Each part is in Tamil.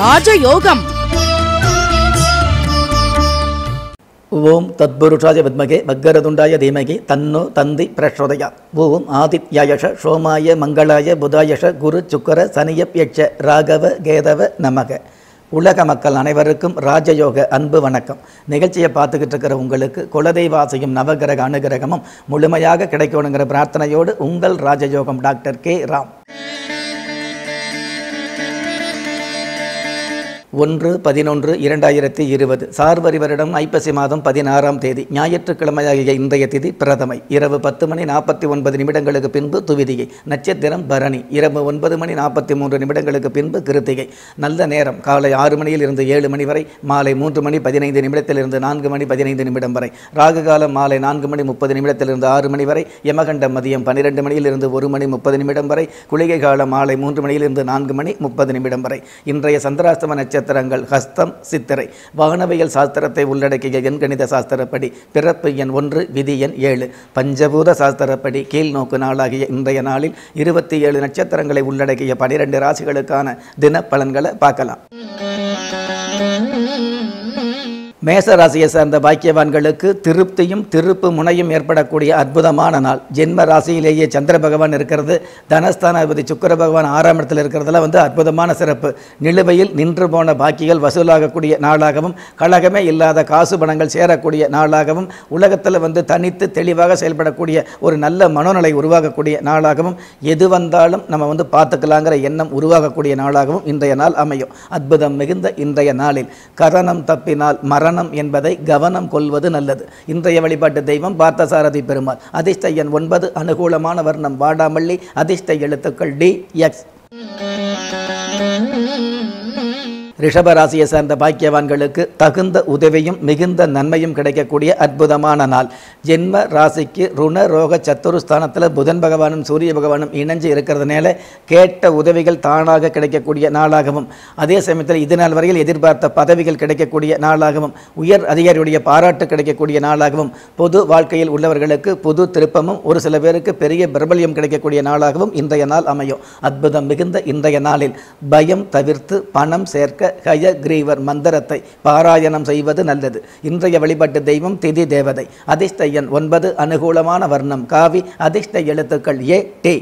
ராஜயோகம் ஓம் தத்புருஷாய வித்மகே வக்கரதுண்டாய தீமகி தன்னோ தந்தி பிரச்சோதயா ஓம் ஆதித்யாயஷ சோமாய மங்களாய புதாயஷ குரு சுக்கர சனியப்யட்ச ராகவ கேதவ நமக உலக மக்கள் அனைவருக்கும் ராஜயோக அன்பு வணக்கம் நிகழ்ச்சியை பார்த்துக்கிட்டு இருக்கிற உங்களுக்கு குலதெய்வாசையும் நவகிரக அனுகிரகமும் முழுமையாக கிடைக்கணுங்கிற பிரார்த்தனையோடு உங்கள் ராஜயோகம் டாக்டர் கே ராம் ஒன்று பதினொன்று இரண்டாயிரத்தி இருபது சார்வரி வருடம் ஐப்பசி மாதம் பதினாறாம் தேதி ஞாயிற்றுக்கிழமையாகிய இன்றைய திதி பிரதமை இரவு பத்து மணி நாற்பத்தி ஒன்பது நிமிடங்களுக்கு பின்பு துவிதிகை நட்சத்திரம் பரணி இரவு ஒன்பது மணி நாற்பத்தி மூன்று நிமிடங்களுக்கு பின்பு கிருத்திகை நல்ல நேரம் காலை ஆறு மணியில் இருந்து ஏழு மணி வரை மாலை மூன்று மணி பதினைந்து நிமிடத்திலிருந்து நான்கு மணி பதினைந்து நிமிடம் வரை ராகு காலம் மாலை நான்கு மணி முப்பது நிமிடத்திலிருந்து ஆறு மணி வரை யமகண்டம் மதியம் பன்னிரெண்டு மணியிலிருந்து ஒரு மணி முப்பது நிமிடம் வரை குளிகை காலம் மாலை மூன்று மணியிலிருந்து நான்கு மணி முப்பது நிமிடம் வரை இன்றைய சந்திராஸ்தம நட்சத்திரங்கள் ஹஸ்தம் சித்திரை வானவியல் சாஸ்திரத்தை உள்ளடக்கிய எண்கணித சாஸ்திரப்படி பிறப்பு எண் ஒன்று விதி எண் ஏழு பஞ்சபூத சாஸ்திரப்படி கீழ் நோக்கு நாளாகிய இன்றைய நாளில் இருபத்தி ஏழு நட்சத்திரங்களை உள்ளடக்கிய பனிரெண்டு ராசிகளுக்கான தின பலன்களை பார்க்கலாம் மேச ராசியை சார்ந்த பாக்கியவான்களுக்கு திருப்தியும் திருப்பு முனையும் ஏற்படக்கூடிய அற்புதமான நாள் ஜென்ம ராசியிலேயே சந்திர பகவான் இருக்கிறது தனஸ்தானாதிபதி சுக்கர பகவான் ஆறாம் இடத்துல இருக்கிறதுல வந்து அற்புதமான சிறப்பு நிலுவையில் நின்று போன பாக்கிகள் வசூலாகக்கூடிய நாளாகவும் கழகமே இல்லாத காசு பணங்கள் சேரக்கூடிய நாளாகவும் உலகத்தில் வந்து தனித்து தெளிவாக செயல்படக்கூடிய ஒரு நல்ல மனோநிலை உருவாகக்கூடிய நாளாகவும் எது வந்தாலும் நம்ம வந்து பார்த்துக்கலாங்கிற எண்ணம் உருவாகக்கூடிய நாளாகவும் இன்றைய நாள் அமையும் அற்புதம் மிகுந்த இன்றைய நாளில் கரணம் தப்பினால் மரணம் என்பதை கவனம் கொள்வது நல்லது இன்றைய வழிபாட்டு தெய்வம் பார்த்தசாரதி பெருமாள் அதிர்ஷ்ட எண் ஒன்பது அனுகூலமான வர்ணம் வாடாமல்லி அதிர்ஷ்ட எழுத்துக்கள் டி எக்ஸ் ரிஷபராசியை சார்ந்த பாக்கியவான்களுக்கு தகுந்த உதவியும் மிகுந்த நன்மையும் கிடைக்கக்கூடிய அற்புதமான நாள் ஜென்ம ராசிக்கு ருண ரோக சத்துருஸ்தானத்தில் புதன் பகவானும் சூரிய பகவானும் இணைஞ்சு இருக்கிறதுனால கேட்ட உதவிகள் தானாக கிடைக்கக்கூடிய நாளாகவும் அதே சமயத்தில் இது நாள் வரையில் எதிர்பார்த்த பதவிகள் கிடைக்கக்கூடிய நாளாகவும் உயர் அதிகாரியுடைய பாராட்டு கிடைக்கக்கூடிய நாளாகவும் பொது வாழ்க்கையில் உள்ளவர்களுக்கு புது திருப்பமும் ஒரு சில பேருக்கு பெரிய பிரபல்யம் கிடைக்கக்கூடிய நாளாகவும் இன்றைய நாள் அமையும் அற்புதம் மிகுந்த இன்றைய நாளில் பயம் தவிர்த்து பணம் சேர்க்க ஹயக்ரீவர் மந்திரத்தை பாராயணம் செய்வது நல்லது இன்றைய வழிபாட்டு தெய்வம் திதி தேவதை அதிர்ஷ்ட எண் ஒன்பது அனுகூலமான வர்ணம் காவி அதிர்ஷ்ட எழுத்துக்கள் ஏ டி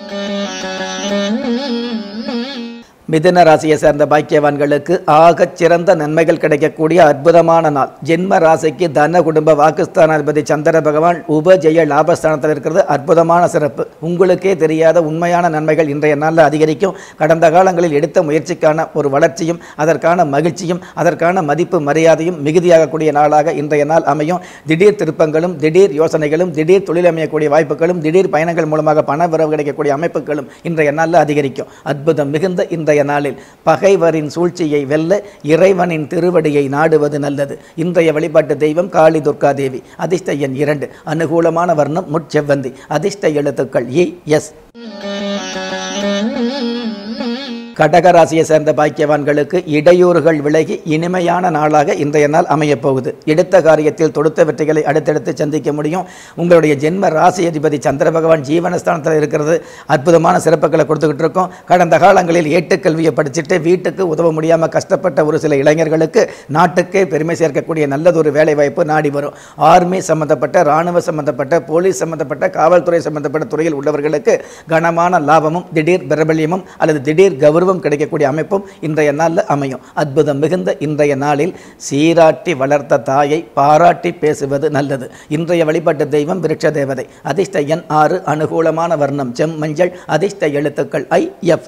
மிதுன ராசியை சேர்ந்த பாக்கியவான்களுக்கு ஆகச் சிறந்த நன்மைகள் கிடைக்கக்கூடிய அற்புதமான நாள் ஜென்ம ராசிக்கு தன குடும்ப வாக்குஸ்தானாதிபதி சந்திர பகவான் உபஜெய லாபஸ்தானத்தில் இருக்கிறது அற்புதமான சிறப்பு உங்களுக்கே தெரியாத உண்மையான நன்மைகள் இன்றைய நாளில் அதிகரிக்கும் கடந்த காலங்களில் எடுத்த முயற்சிக்கான ஒரு வளர்ச்சியும் அதற்கான மகிழ்ச்சியும் அதற்கான மதிப்பு மரியாதையும் மிகுதியாகக்கூடிய நாளாக இன்றைய நாள் அமையும் திடீர் திருப்பங்களும் திடீர் யோசனைகளும் திடீர் தொழில் அமையக்கூடிய வாய்ப்புகளும் திடீர் பயணங்கள் மூலமாக பண வரவு கிடைக்கக்கூடிய அமைப்புகளும் இன்றைய நாளில் அதிகரிக்கும் அற்புதம் மிகுந்த இன்றைய நாளில் பகைவரின் சூழ்ச்சியை வெல்ல இறைவனின் திருவடியை நாடுவது நல்லது இன்றைய வழிபாட்டு தெய்வம் காளி துர்கா தேவி அதிர்ஷ்ட எண் இரண்டு அனுகூலமான வர்ணம் முட்செவ்வந்தி அதிர்ஷ்ட எழுத்துக்கள் இ எஸ் கடகராசியை சேர்ந்த பாக்கியவான்களுக்கு இடையூறுகள் விலகி இனிமையான நாளாக இன்றைய நாள் அமையப் போகுது எடுத்த காரியத்தில் தொடுத்த வெற்றிகளை அடுத்தடுத்து சந்திக்க முடியும் உங்களுடைய ஜென்ம ராசி அதிபதி சந்திர பகவான் ஜீவனஸ்தானத்தில் இருக்கிறது அற்புதமான சிறப்புகளை கொடுத்துக்கிட்டு இருக்கோம் கடந்த காலங்களில் ஏட்டுக்கல்வியை படிச்சுட்டு வீட்டுக்கு உதவ முடியாமல் கஷ்டப்பட்ட ஒரு சில இளைஞர்களுக்கு நாட்டுக்கே பெருமை சேர்க்கக்கூடிய நல்லதொரு வேலை வாய்ப்பு நாடி வரும் ஆர்மி சம்பந்தப்பட்ட இராணுவ சம்பந்தப்பட்ட போலீஸ் சம்பந்தப்பட்ட காவல்துறை சம்பந்தப்பட்ட துறையில் உள்ளவர்களுக்கு கனமான லாபமும் திடீர் பிரபல்யமும் அல்லது திடீர் கௌரவம் கிடைக்கக்கூடிய அமைப்பும் இன்றைய நாளில் அமையும் அற்புதம் மிகுந்த இன்றைய நாளில் சீராட்டி வளர்த்த தாயை பாராட்டி பேசுவது நல்லது இன்றைய வழிபாட்டு தெய்வம் விருட்ச தேவதை அதிர்ஷ்ட எண் ஆறு அனுகூலமான வர்ணம் செம் மஞ்சள் அதிர்ஷ்ட எழுத்துக்கள் ஐ எஃப்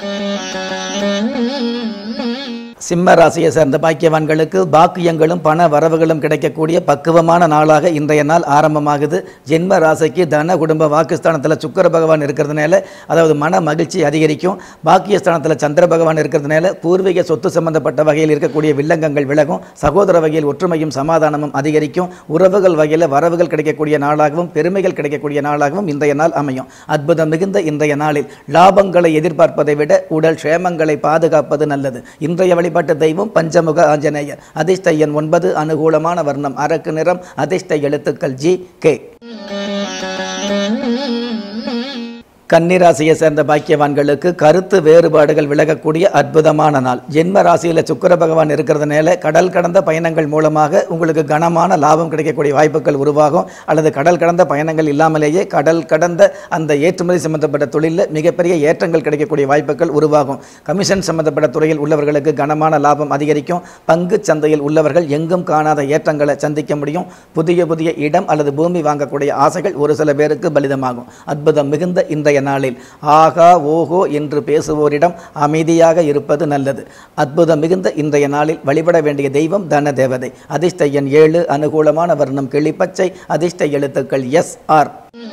சிம்ம ராசியை சேர்ந்த பாக்கியவான்களுக்கு பாக்கியங்களும் பண வரவுகளும் கிடைக்கக்கூடிய பக்குவமான நாளாக இன்றைய நாள் ஆரம்பமாகுது ஜென்ம ராசிக்கு தன குடும்ப வாக்குஸ்தானத்தில் சுக்கர பகவான் இருக்கிறதுனால அதாவது மன மகிழ்ச்சி அதிகரிக்கும் பாக்கியஸ்தானத்தில் சந்திர பகவான் இருக்கிறதுனால பூர்வீக சொத்து சம்பந்தப்பட்ட வகையில் இருக்கக்கூடிய வில்லங்கங்கள் விலகும் சகோதர வகையில் ஒற்றுமையும் சமாதானமும் அதிகரிக்கும் உறவுகள் வகையில் வரவுகள் கிடைக்கக்கூடிய நாளாகவும் பெருமைகள் கிடைக்கக்கூடிய நாளாகவும் இன்றைய நாள் அமையும் அற்புதம் மிகுந்த இன்றைய நாளில் லாபங்களை எதிர்பார்ப்பதை விட உடல் க்ஷேமங்களை பாதுகாப்பது நல்லது இன்றைய வழிபாட்டு தெய்வம் பஞ்சமுக ஆஞ்சநேயர் அதிர்ஷ்ட எண் ஒன்பது அனுகூலமான வர்ணம் அரக்கு நிறம் அதிர்ஷ்ட எழுத்துக்கள் ஜி கே கன்னிராசியை சேர்ந்த பாக்கியவான்களுக்கு கருத்து வேறுபாடுகள் விலகக்கூடிய அற்புதமான நாள் ஜென்ம ராசியில் சுக்கிர பகவான் இருக்கிறதுனால கடல் கடந்த பயணங்கள் மூலமாக உங்களுக்கு கனமான லாபம் கிடைக்கக்கூடிய வாய்ப்புகள் உருவாகும் அல்லது கடல் கடந்த பயணங்கள் இல்லாமலேயே கடல் கடந்த அந்த ஏற்றுமதி சம்பந்தப்பட்ட தொழிலில் மிகப்பெரிய ஏற்றங்கள் கிடைக்கக்கூடிய வாய்ப்புகள் உருவாகும் கமிஷன் சம்பந்தப்பட்ட துறையில் உள்ளவர்களுக்கு கனமான லாபம் அதிகரிக்கும் பங்கு சந்தையில் உள்ளவர்கள் எங்கும் காணாத ஏற்றங்களை சந்திக்க முடியும் புதிய புதிய இடம் அல்லது பூமி வாங்கக்கூடிய ஆசைகள் ஒரு சில பேருக்கு பலிதமாகும் அற்புதம் மிகுந்த இன்றைய நாளில் ஆகா ஓஹோ என்று பேசுவோரிடம் அமைதியாக இருப்பது நல்லது அற்புதம் மிகுந்த இன்றைய நாளில் வழிபட வேண்டிய தெய்வம் தன தேவதை அதிர்ஷ்ட எண் ஏழு அனுகூலமான வர்ணம் கிளிப்பச்சை அதிர்ஷ்ட எழுத்துக்கள் எஸ் ஆர்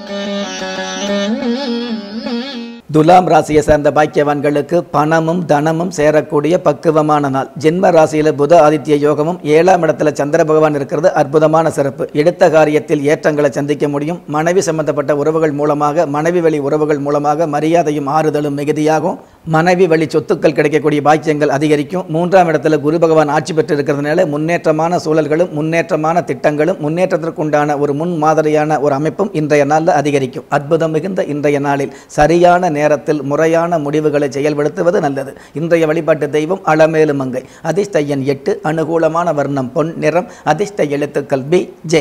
துலாம் ராசியை சேர்ந்த பாக்கியவான்களுக்கு பணமும் தனமும் சேரக்கூடிய பக்குவமான நாள் ஜென்ம ராசியில புத ஆதித்ய யோகமும் ஏழாம் இடத்துல சந்திர பகவான் இருக்கிறது அற்புதமான சிறப்பு எடுத்த காரியத்தில் ஏற்றங்களை சந்திக்க முடியும் மனைவி சம்பந்தப்பட்ட உறவுகள் மூலமாக மனைவி வழி உறவுகள் மூலமாக மரியாதையும் ஆறுதலும் மிகுதியாகும் மனைவி வழி சொத்துக்கள் கிடைக்கக்கூடிய பாக்கியங்கள் அதிகரிக்கும் மூன்றாம் இடத்துல குரு பகவான் ஆட்சி பெற்று இருக்கிறதுனால முன்னேற்றமான சூழல்களும் முன்னேற்றமான திட்டங்களும் முன்னேற்றத்திற்குண்டான ஒரு முன் மாதிரியான ஒரு அமைப்பும் இன்றைய நாளில் அதிகரிக்கும் அற்புதம் மிகுந்த இன்றைய நாளில் சரியான நேரத்தில் முறையான முடிவுகளை செயல்படுத்துவது நல்லது இன்றைய வழிபாட்டு தெய்வம் அளமேலு மங்கை அதிர்ஷ்ட எண் எட்டு அனுகூலமான வர்ணம் பொன் நிறம் அதிர்ஷ்ட எழுத்துக்கள் பி ஜே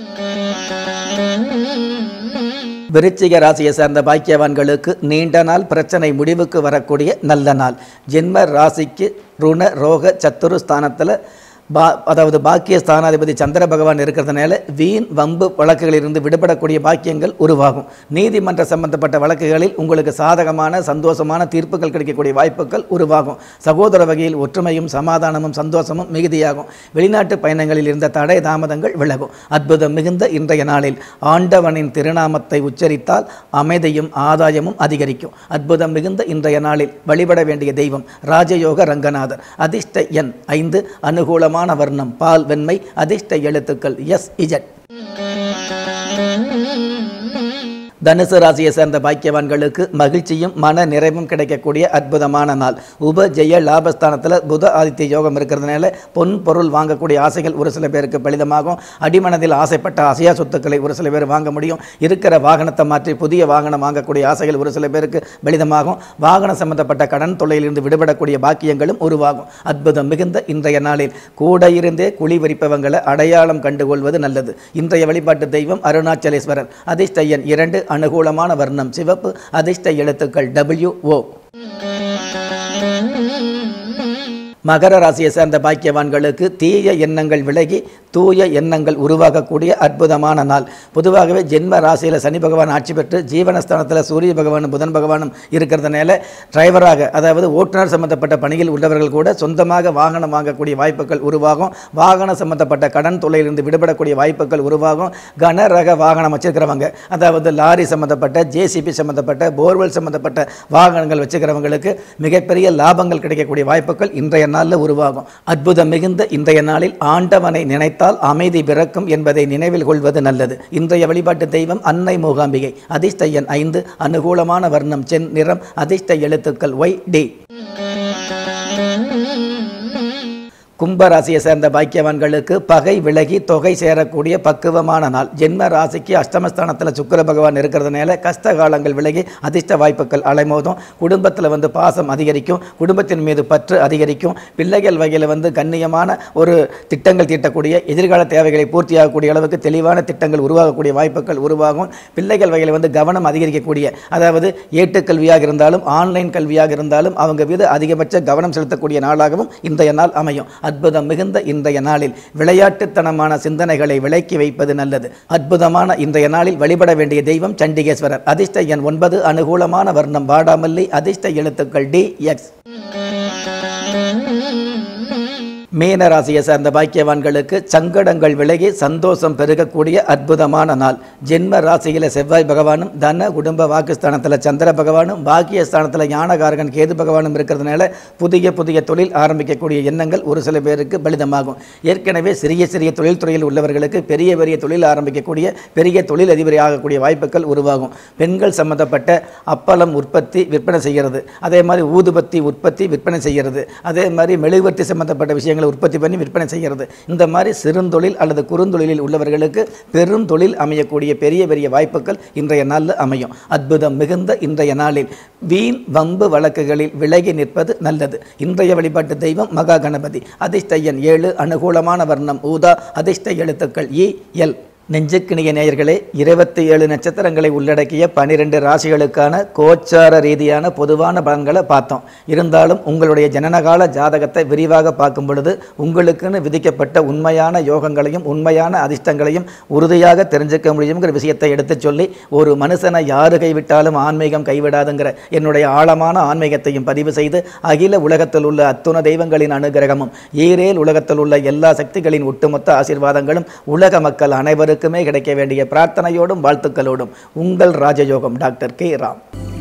விருச்சிக ராசியை சார்ந்த பாக்கியவான்களுக்கு நீண்ட நாள் பிரச்சனை முடிவுக்கு வரக்கூடிய நல்ல நாள் ஜென்ம ராசிக்கு ருண ரோக சத்துரு ஸ்தானத்தில் பா அதாவது பாக்கிய ஸ்தானாதிபதி சந்திர பகவான் இருக்கிறதுனால வீண் வம்பு வழக்குகளிலிருந்து விடுபடக்கூடிய பாக்கியங்கள் உருவாகும் நீதிமன்ற சம்பந்தப்பட்ட வழக்குகளில் உங்களுக்கு சாதகமான சந்தோஷமான தீர்ப்புகள் கிடைக்கக்கூடிய வாய்ப்புகள் உருவாகும் சகோதர வகையில் ஒற்றுமையும் சமாதானமும் சந்தோஷமும் மிகுதியாகும் வெளிநாட்டு பயணங்களில் இருந்த தடை தாமதங்கள் விலகும் அற்புதம் மிகுந்த இன்றைய நாளில் ஆண்டவனின் திருநாமத்தை உச்சரித்தால் அமைதியும் ஆதாயமும் அதிகரிக்கும் அற்புதம் மிகுந்த இன்றைய நாளில் வழிபட வேண்டிய தெய்வம் ராஜயோக ரங்கநாதர் அதிர்ஷ்ட எண் ஐந்து அனுகூலமான வர்ணம் பால் வெண்மை அதிர்ஷ்ட எழுத்துக்கள் எஸ் இஜட் தனுசு ராசியை சேர்ந்த பாக்கியவான்களுக்கு மகிழ்ச்சியும் மன நிறைவும் கிடைக்கக்கூடிய அற்புதமான நாள் உப ஜெய லாபஸ்தானத்தில் புத ஆதித்ய யோகம் இருக்கிறதுனால பொன் பொருள் வாங்கக்கூடிய ஆசைகள் ஒரு சில பேருக்கு பலிதமாகும் அடிமனதில் ஆசைப்பட்ட அசையா சொத்துக்களை ஒரு சில பேர் வாங்க முடியும் இருக்கிற வாகனத்தை மாற்றி புதிய வாகனம் வாங்கக்கூடிய ஆசைகள் ஒரு சில பேருக்கு பலிதமாகும் வாகனம் சம்பந்தப்பட்ட கடன் தொல்லையிலிருந்து விடுபடக்கூடிய பாக்கியங்களும் உருவாகும் அற்புதம் மிகுந்த இன்றைய நாளில் கூட இருந்தே குழி வரிப்பவங்களை அடையாளம் கண்டுகொள்வது நல்லது இன்றைய வழிபாட்டு தெய்வம் அருணாச்சலேஸ்வரர் அதிர்ஷ்ட எண் இரண்டு அனுகூலமான வர்ணம் சிவப்பு அதிர்ஷ்ட எழுத்துக்கள் டபிள்யூ ஓ மகர ராசியை சேர்ந்த பாக்கியவான்களுக்கு தீய எண்ணங்கள் விலகி தூய எண்ணங்கள் உருவாகக்கூடிய அற்புதமான நாள் பொதுவாகவே ஜென்ம ராசியில் சனி பகவான் ஆட்சி பெற்று ஜீவனஸ்தானத்தில் சூரிய பகவானும் புதன் பகவானும் இருக்கிறதுனால டிரைவராக அதாவது ஓட்டுநர் சம்பந்தப்பட்ட பணியில் உள்ளவர்கள் கூட சொந்தமாக வாகனம் வாங்கக்கூடிய வாய்ப்புகள் உருவாகும் வாகனம் சம்பந்தப்பட்ட கடன் தொல்லையிலிருந்து விடுபடக்கூடிய வாய்ப்புகள் உருவாகும் கன ரக வாகனம் வச்சிருக்கிறவங்க அதாவது லாரி சம்பந்தப்பட்ட ஜேசிபி சம்பந்தப்பட்ட போர்வெல் சம்பந்தப்பட்ட வாகனங்கள் வச்சுக்கிறவங்களுக்கு மிகப்பெரிய லாபங்கள் கிடைக்கக்கூடிய வாய்ப்புகள் இன்றைய நாளில் உருவாகும் அற்புதம் மிகுந்த இன்றைய நாளில் ஆண்டவனை நினைத்தால் அமைதி பிறக்கும் என்பதை நினைவில் கொள்வது நல்லது இன்றைய வழிபாட்டு தெய்வம் அன்னை மூகாம்பிகை அதிர்ஷ்ட எண் ஐந்து அனுகூலமான வர்ணம் சென் நிறம் அதிர்ஷ்ட எழுத்துக்கள் ஒய் டி கும்பராசியை சேர்ந்த பாக்கியவான்களுக்கு பகை விலகி தொகை சேரக்கூடிய பக்குவமான நாள் ஜென்ம ராசிக்கு அஷ்டமஸ்தானத்தில் சுக்கிர பகவான் இருக்கிறதுனால கஷ்ட காலங்கள் விலகி அதிர்ஷ்ட வாய்ப்புகள் அலைமோதும் குடும்பத்தில் வந்து பாசம் அதிகரிக்கும் குடும்பத்தின் மீது பற்று அதிகரிக்கும் பிள்ளைகள் வகையில் வந்து கண்ணியமான ஒரு திட்டங்கள் தீட்டக்கூடிய எதிர்கால தேவைகளை பூர்த்தியாகக்கூடிய அளவுக்கு தெளிவான திட்டங்கள் உருவாகக்கூடிய வாய்ப்புகள் உருவாகும் பிள்ளைகள் வகையில் வந்து கவனம் அதிகரிக்கக்கூடிய அதாவது ஏட்டுக்கல்வியாக இருந்தாலும் ஆன்லைன் கல்வியாக இருந்தாலும் அவங்க மீது அதிகபட்ச கவனம் செலுத்தக்கூடிய நாளாகவும் இன்றைய நாள் அமையும் அற்புதம் மிகுந்த இன்றைய நாளில் விளையாட்டுத்தனமான சிந்தனைகளை விலக்கி வைப்பது நல்லது அற்புதமான இன்றைய நாளில் வழிபட வேண்டிய தெய்வம் சண்டிகேஸ்வரர் அதிர்ஷ்ட எண் ஒன்பது அனுகூலமான வர்ணம் வாடாமல்லி அதிர்ஷ்ட எழுத்துக்கள் டி எக்ஸ் மீன ராசியை சார்ந்த பாக்கியவான்களுக்கு சங்கடங்கள் விலகி சந்தோஷம் பெருகக்கூடிய அற்புதமான நாள் ஜென்ம ராசியில் செவ்வாய் பகவானும் தன குடும்ப வாக்குஸ்தானத்தில் சந்திர பகவானும் பாக்கியஸ்தானத்தில் ஞானகாரகன் கேது பகவானும் இருக்கிறதுனால புதிய புதிய தொழில் ஆரம்பிக்கக்கூடிய எண்ணங்கள் ஒரு சில பேருக்கு பலிதமாகும் ஏற்கனவே சிறிய சிறிய தொழில்துறையில் உள்ளவர்களுக்கு பெரிய பெரிய தொழில் ஆரம்பிக்கக்கூடிய பெரிய தொழில் அதிபரி ஆகக்கூடிய வாய்ப்புகள் உருவாகும் பெண்கள் சம்பந்தப்பட்ட அப்பளம் உற்பத்தி விற்பனை செய்கிறது அதே மாதிரி ஊதுபத்தி உற்பத்தி விற்பனை செய்கிறது அதே மாதிரி மெழுகுவர்த்தி சம்பந்தப்பட்ட விஷயங்களை பொருட்களை உற்பத்தி பண்ணி விற்பனை செய்கிறது இந்த மாதிரி சிறுந்தொழில் அல்லது குறுந்தொழிலில் உள்ளவர்களுக்கு பெருந்தொழில் அமையக்கூடிய பெரிய பெரிய வாய்ப்புகள் இன்றைய நாளில் அமையும் அற்புதம் மிகுந்த இன்றைய நாளில் வீண் வம்பு வழக்குகளில் விலகி நிற்பது நல்லது இன்றைய வழிபாட்டு தெய்வம் மகா கணபதி அதிர்ஷ்ட எண் ஏழு அனுகூலமான வர்ணம் ஊதா அதிர்ஷ்ட எழுத்துக்கள் இ எல் நெஞ்சுக்கிணிய நேயர்களே இருபத்தி ஏழு நட்சத்திரங்களை உள்ளடக்கிய பனிரெண்டு ராசிகளுக்கான கோச்சார ரீதியான பொதுவான பலன்களை பார்த்தோம் இருந்தாலும் உங்களுடைய ஜனனகால ஜாதகத்தை விரிவாக பார்க்கும் பொழுது உங்களுக்குன்னு விதிக்கப்பட்ட உண்மையான யோகங்களையும் உண்மையான அதிர்ஷ்டங்களையும் உறுதியாக தெரிஞ்சுக்க முடியுங்கிற விஷயத்தை எடுத்துச் சொல்லி ஒரு மனுஷனை யாரு கைவிட்டாலும் ஆன்மீகம் கைவிடாதுங்கிற என்னுடைய ஆழமான ஆன்மீகத்தையும் பதிவு செய்து அகில உலகத்தில் உள்ள அத்துண தெய்வங்களின் அனுகிரகமும் ஈரேல் உலகத்தில் உள்ள எல்லா சக்திகளின் ஒட்டுமொத்த ஆசீர்வாதங்களும் உலக மக்கள் அனைவருக்குமே கிடைக்க வேண்டிய பிரார்த்தனையோடும் வாழ்த்துக்களோடும் உங்கள் ராஜயோகம் டாக்டர் கே ராம்